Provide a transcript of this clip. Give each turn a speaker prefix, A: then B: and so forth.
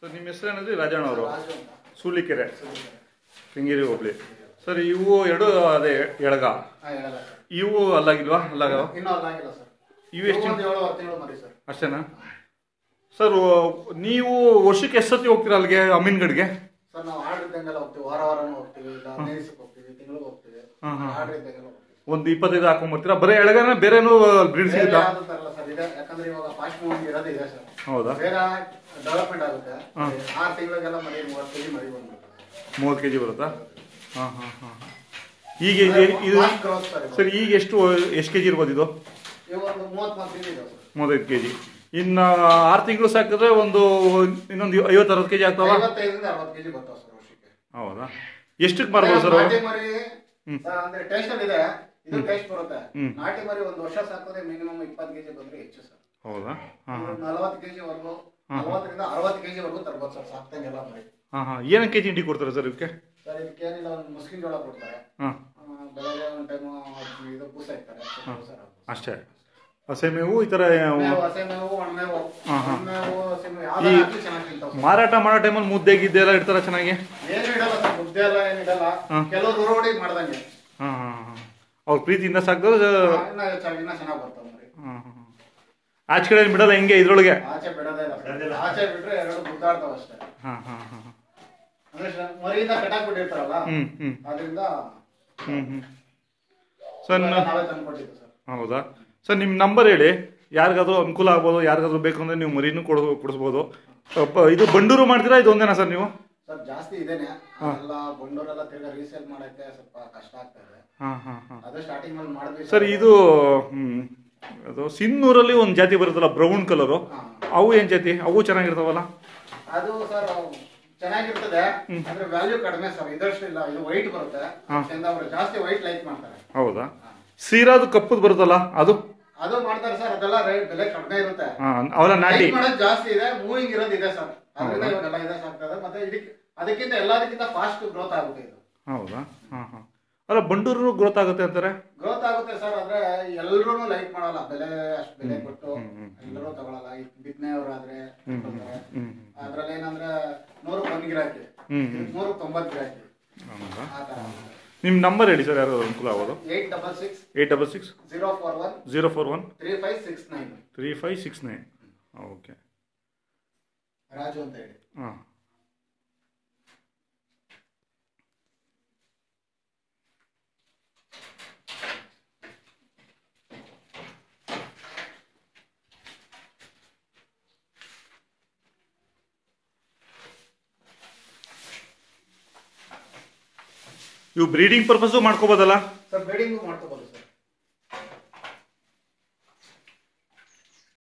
A: Sir ನಿಮ್ಮ ಹೆಸರು ಏನಂದ್ರೆ ರಾಜಣ್ಣ ಅವರು
B: ರಾಜು ಅಂತ
A: ಸೂಳಿಕೆರೆ ಶೃಂಗೇರಿ ಹೋಬಳಿ ಸರ್ ಇವು ಎರಡು ಅದೇ ಎಳಗ
B: ಹಾ, ಹೇಳಲ್ಲ ಸರ್.
A: ಇವು ಅಲ್ಲಾಗಿಲ್ವಾ ಅಲ್ಲಾಗ
B: ಇನ್ನೂ ಅಲ್ಲಾಗಿಲ್ಲ ಸರ್
A: ಇವು ಎಷ್ಟು
B: ಒಂದು ಏಳುವರೆ ತಿಂಗಳು ಮರಿ ಸರ್
A: ಅಷ್ಟೇನಾ ಸರ್ ನೀವು ವರ್ಷಕ್ಕೆ ಎಷ್ಟು ಸತಿ ಹೋಗ್ತೀರಾ ಅಲ್ಲಿಗೆ ಅಮೀನ್ಗಡ್ಗೆ
B: ಸರ್ ನಾವು ಆರ್ಡರ್ ಇದ್ದಂಗೆಲ್ಲ ಹೋಗ್ತೀವಿ ವಾರ ವಾರನೂ ಹೋಗ್ತೀವಿ ಇಲ್ಲ ಹದಿನೈದು ದಿವಸಕ್ಕೆ ಹೋಗ್ತೀವಿ ತಿಂಗಳಿಗೆ ಹೋಗ್ತೀವಿ
A: ಹಾ, ಹಾ.
B: ಆರ್ಡರ್ ಇದ್ದಂಗೆಲ್ಲ ಹೋಗ್ತೀವಿ
A: ಒಂದು ಇಪ್ಪತ್ತೈದು ಹಾಕೊಂಡ್ಬರ್ತೀರಾ ಬರೀ ಎಳಗನ ಬೇರೆನೂ ಬ್ರೀಡ್
B: ಬೇರೆ
A: ಸಿಗುತ್ತಾ
B: ಯಾವ್ದು ತರಲ್ಲ ಸರ್ ಇದೆ ಯಾಕಂದ್ರೆ ಇವಾಗ ಫಾಸ್ಟ್ ಮೂವಿಂಗ್ ಇರೋದೇ ಇದೆ ಸರ್
A: ಹೌದಾ
B: ಬೇಗ ಡೆವಲಪ್ಮೆಂಟ್ ಆಗುತ್ತೆ
A: ಹಾ.
B: ಆರು ತಿಂಗಳಿಗೆಲ್ಲ ಮರಿ ಮೂವತ್ತು ಕೆಜಿ ಮರಿ ಬಂದ್ಬಿಡುತ್ತೆ
A: ಮೂವತ್ತು ಕೆ ಜಿ ಬರುತ್ತಾ ಹಾಂ ಹಾಂ ಹಾಂ ಈಗ ಇದು- ಇದು
B: Fast growth ಸರ್ ಇವಾಗ.
A: ಸರ್ ಈಗ ಎಷ್ಟು ಎಷ್ಟು ಕೆ ಜಿ ಇರ್ಬೋದು ಇದು
B: ಇವಾಗ ಒಂದು ಮೂವತ್ತು ಮೂವತ್ತು ಕೆಜಿ ಇದೆ ಸರ್
A: ಮೂವತ್ತೈದು ಕೆ ಜಿ ಇನ್ನು ಆರು ತಿಂಗಳು ಸಾಕಿದ್ರೆ ಒಂದು ಇನ್ನೊಂದು ಐವತ್ತು ಅರವತ್ತು ಕೆ ಜಿ ಆಗ್ತಾವ
B: ಐವತ್ತೈದರಿಂದ ಅರವತ್ತು ಕೆಜಿ ಬರ್ತಾವ ಸರ್ ವರ್ಷಕ್ಕೆ
A: ಹೌದಾ ಎಷ್ಟಕ್ಕೆ ಮಾರ್ಬೋದು ಸರ್
B: ನಾಟಿ ಮರಿ
A: ಹ್ಮ್.
B: ಸರ್, ಅಂದ್ರೆ ಟೇಸ್ಟ್ ಅಲ್ಲಿ ಇದೆ ಇದು ಟೇಸ್ಟ್ ಬರುತ್ತೆ
A: ಹ್ಮ್.
B: ನಾಟಿ ಮರಿ ಒಂದು ವರ್ಷ ಸಾಕಿದ್ರೆ ಮಿನಿಮಮ್ ಇಪ್ಪತ್ತು ಕೆಜಿ ಬಂದ್ರೆ ಹೆಚ್ಚು ಸರ್
A: ಹೌದಾ ಹಾಂ ಹಾಂ
B: ನಲವತ್ತು ಕೆಜಿ ವರ್ಗು ನಲವತ್ತರಿಂದ ಅರವತ್ತು ಕೆಜಿ ವರ್ಗು ತರ್ಬೋದು ಸರ್ ಸಾಕ್ತಂಗೆಲ್ಲ ಮರಿ
A: ಹಾಂ ಹಾಂ ಏನಕ್ಕೆ ಕೆ ಜಿ ಇಂಟಿ ಕೊಡ್ತಾರೆ ಸರ್ ಇವಕ್ಕೆ
B: ಸರ್ ಇದಕ್ಕೆ ಏನಿಲ್ಲ ಒಂದು ಮುಸ್ಲಿಂ ಜೋಳ ಕೊಡ್ತಾರೆ
A: ಹಾಂ
B: ಆ, ಬೆಳಗ್ಗೆ ಒಂದು ಟೈಮ್ ಇದು ಬೂಸ ಇರ್ತಾರೆ ಬೂಸ ಹಾಕ್ಬೋದು.
A: ಅಷ್ಟೇ ಹಸೆ ಮೇವು ಈ ಥರ
B: ಮೇವು, ಹಸೆ ಮೇವು ಒಣಮೇವು
A: ಹಾ, ಹಾ.
B: ಒಣಮೇವು ಹಸೆ ಮೇವು ಯಾವ್ದು
A: ಈ-
B: ಹಾಕಿ ಚೆನ್ನಾಗಿ ತಿಂತಾವ್ ಸರ್.
A: ಮಾರಾಟ ಮಾಡೋ ಟೈಮಲ್ಲಿ ಮುದ್ದೆ ಗಿದ್ದೆ ಎಲ್ಲ ಇಡ್ತಾರ ಚೆನ್ನಾಗಿ
B: ಏನು ಇಡಲ್ಲ ಸರ್ ಮುದ್ದೆ ಎಲ್ಲ ಏನು ಇಡಲ್ಲ
A: ಹಾ.
B: ಕೆಲವರು ರೋಡಿಗೆ ಮಾಡ್ದಂಗೆ
A: ಹಾಂ ಹಾಂ ಹಾಂ ಅವ್ರ ಪ್ರೀತಿಯಿಂದ ಸಾಕಿದ್ರೆ
B: ಇನ್ನ ಚೆನ್ನಾಗಿ ಇನ್ನ ಚೆನ್ನಾಗಿ ಬರ್ತಾವ ಮರಿ
A: ಹಾಂ ಹಾಂ ಆಚೆ ಕಡೆ ಏನ್ ಬಿಡಲ್ಲ ಹಿಂಗೆ ಇದ್ರೊಳಗೆ
B: ಆಚೆ ಬಿಡೋದೇ ಇಲ್ಲ ಸರ್. ಆಚೆ ಬಿಟ್ರೆ ಎರಡು ಗುದ್ದಾಡ್ತಾವ ಅಷ್ಟೇ
A: ಹಾಂ ಹಾಂ ಹಾಂ
B: ಅಂದ್ರೆ ಶ- ಮರಿಯಿಂದ ಕಟಾಕ್ ಬಿಟ್ಟಿರ್ತಾರಲ್ಲ
A: ಹ್ಞೂ ಹ್ಞೂ
B: ಅದರಿಂದ
A: ಹ್ಞೂ ಹ್ಞೂ ಸರ್
B: ಇವೆಲ್ಲ
A: ನ-
B: ನಾವೇ ತಂದ್ಕೊಟ್ಟಿದ್ದು ಸರ್
A: ಹೌದಾ ಸರ್ ನಿಮ್ಮ ನಂಬರ್ ಹೇಳಿ ಯಾರಿಗಾದ್ರೂ ಅನುಕೂಲ ಆಗ್ಬೋದು ಯಾರಿಗಾದ್ರೂ ಬೇಕು ಅಂದರೆ ನೀವು ಮರಿನೂ ಕೊಡ ಕೊಡಿಸ್ಬೋದು ಅಪ್ಪ, ಇದು ಬಂಡೂರು ಮಾಡ್ತೀರಾ ಇದು ಒಂದೇನಾ ಸರ್ ನೀವು
B: ಸರ್ ಜಾಸ್ತಿ ಇದೇನೆ ಎಲ್ಲ ಬಂಡೂರೆಲ್ಲ ತಿರ್ಗಾ ರೀಸೇಲ್ ಮಾಡಕ್ಕೆ ಸ್ವಲ್ಪ ಕಷ್ಟ ಆಗ್ತಾ ಇದೆ
A: ಹಾಂ ಹಾಂ ಹಾಂ
B: ಅದು ಸ್ಟಾರ್ಟಿಂಗ್ ಅಲ್ಲಿ ಮಾಡಿದ್ವಿ
A: ಸರ್ ಇದು ಹ್ಮ್, ಅದು ಸಿನ್ನೂರಲ್ಲಿ ಒಂದು ಜಾತಿ ಬರುತ್ತಲ್ಲ ಬ್ರೌನ್ ಕಲರು
B: ಹಾ.
A: ಅವು ಏನು ಜಾತಿ ಅವು ಚೆನ್ನಾಗಿರ್ತಾವಲ್ಲ
B: ಅದು ಸರ್ ಚೆನ್ನಾಗಿರ್ತದೆ ಅಂದ್ರೆ ವ್ಯಾಲ್ಯೂ ಕಡಿಮೆ ಸರ್ ಇದಷ್ಟು ಇಲ್ಲ ಇದು ವೈಟ್ ಬರುತ್ತೆ ಚಂದ ಅವರು ಜಾಸ್ತಿ ವೈಟ್ ಲೈಕ್ ಮಾಡ್ತಾರೆ
A: ಹೌದಾ ಸೀರಾದು ಕಪ್ಪದು ಬರುತ್ತಲ್ಲ ಅದು
B: ಅದು ಮಾಡ್ತಾರೆ ಸರ್ ಅದೆಲ್ಲ ರೇಟ್ ಬೆಲೆ ಕಡಿಮೆ ಇರುತ್ತೆ
A: ಹಾಂ ಅವೆಲ್ಲ ನಾಟಿ
B: ಲೈಕ್ ಮಾಡೋದು ಜಾಸ್ತಿ ಇದೆ ಮೂವಿಂಗ್ ಇರೋದು ಇದೆ ಸರ್ ಅದರಿಂದ ಇವಾಗೆಲ್ಲ ಇದೆ ಸಾಕ್ತದೆ ಮತ್ತೆ ಇದಕ್ಕೆ ಅದಕ್ಕಿಂತ ಎಲ್ಲದಕ್ಕಿಂತ ಫಾಸ್ಟ್ ಗ್ರೋತ್ ಆಗುತ್ತೆ ಇದು
A: ಹೌದಾ ಹಾಂ ಹಾಂ ಅಲ್ಲ ಬಂಡೂರು ಗ್ರೋತ್ ಆಗುತ್ತೆ ಅಂತಾರೆ
B: ಗ್ರೋತ್ ಆಗುತ್ತೆ ಸರ್ ಆದ್ರೆ ಎಲ್ಲರೂ ಲೈಕ್ ಮಾಡಲ್ಲ ಬೆಲೆ ಅಷ್ಟು ಬೆಲೆ ಕೊಟ್ಟು ಎಲ್ಲರೂ ತಗೊಳಲ್ಲ ಈ ಬಿತ್ತನೆಯವರಾದ್ರೆ ತಗೊಳ್ತಾರೆ.
A: ಹ್ಞೂ
B: ಅದ್ರಲ್ಲಿ ಏನಂದ್ರೆ ನೂರಕ್ಕೆ ಒಂದು ಗಿರಾಕಿ
A: ಹ್ಮ್,
B: ನೂರಕ್ಕೆ ತೊಂಬತ್ತು ಗಿರಾಕಿ
A: ಹೌದಾ
B: ಆ ತರ
A: ನಿಮ್ಮ ನಂಬರ್ ಹೇಳಿ ಸರ್ ಯಾರು ಅನುಕೂಲ ಆಗೋದು
B: eight double six
A: eight double six
B: zero four one
A: zero four one
B: three five six nine
A: three five six nine okay
B: Raju ಅಂತ ಹೇಳಿ
A: ಹಾಂ ಇವು ಬ್ರೀಡಿಂಗ್ ಪರ್ಪಸ್ಸು ಮಾಡ್ಕೋಬೋದಲ್ಲ
B: ಸರ್ ಬ್ರೀಡಿಂಗು ಮಾಡ್ಕೋಬೋದು ಸರ್